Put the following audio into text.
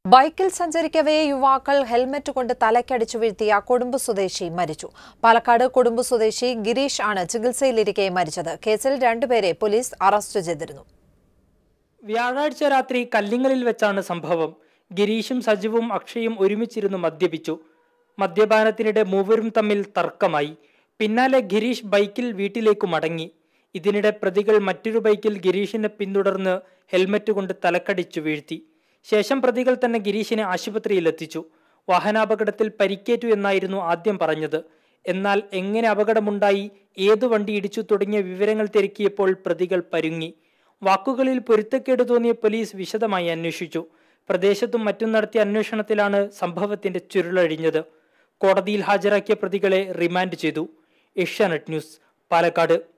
ബൈക്കിൽ സഞ്ചരിക്കവേ യുവാക്കൾ ഹെൽമറ്റ് കൊണ്ട് തലക്കടിച്ചു വീഴ്ത്തിയ കൊടുമ്പ് സ്വദേശി മരിച്ചു പാലക്കാട് കൊടുമ്പ് സ്വദേശി ഗിരീഷ് ആണ് ചികിത്സയിലിരിക്കെ മരിച്ചത് കേസിൽ രണ്ടുപേരെ പോലീസ് അറസ്റ്റ് ചെയ്തിരുന്നു വ്യാഴാഴ്ച രാത്രി കല്ലിങ്ങലിൽ വെച്ചാണ് സംഭവം ഗിരീഷും സജീവും അക്ഷയും ഒരുമിച്ചിരുന്ന് മദ്യപിച്ചു മദ്യപാനത്തിനിടെ മൂവരും തമ്മിൽ തർക്കമായി പിന്നാലെ ഗിരീഷ് ബൈക്കിൽ വീട്ടിലേക്കു മടങ്ങി ഇതിനിടെ പ്രതികൾ മറ്റൊരു ബൈക്കിൽ ഗിരീഷിനെ പിന്തുടർന്ന് ഹെൽമറ്റ് കൊണ്ട് തലക്കടിച്ചു വീഴ്ത്തി ശേഷം പ്രതികൾ തന്നെ ഗിരീഷിനെ ആശുപത്രിയിൽ എത്തിച്ചു വാഹനാപകടത്തിൽ പരിക്കേറ്റു എന്നായിരുന്നു ആദ്യം പറഞ്ഞത് എന്നാൽ എങ്ങനെ അപകടമുണ്ടായി ഏതു വണ്ടി ഇടിച്ചു തുടങ്ങിയ വിവരങ്ങൾ തിരക്കിയപ്പോൾ പ്രതികൾ പരുങ്ങി വാക്കുകളിൽ പൊരുത്തക്കേട് തോന്നിയ പോലീസ് വിശദമായി അന്വേഷിച്ചു പ്രദേശത്തും മറ്റും നടത്തിയ അന്വേഷണത്തിലാണ് സംഭവത്തിന്റെ ചുരുളഴിഞ്ഞത് കോടതിയിൽ ഹാജരാക്കിയ പ്രതികളെ റിമാൻഡ് ചെയ്തു ഏഷ്യാനെറ്റ് ന്യൂസ് പാലക്കാട്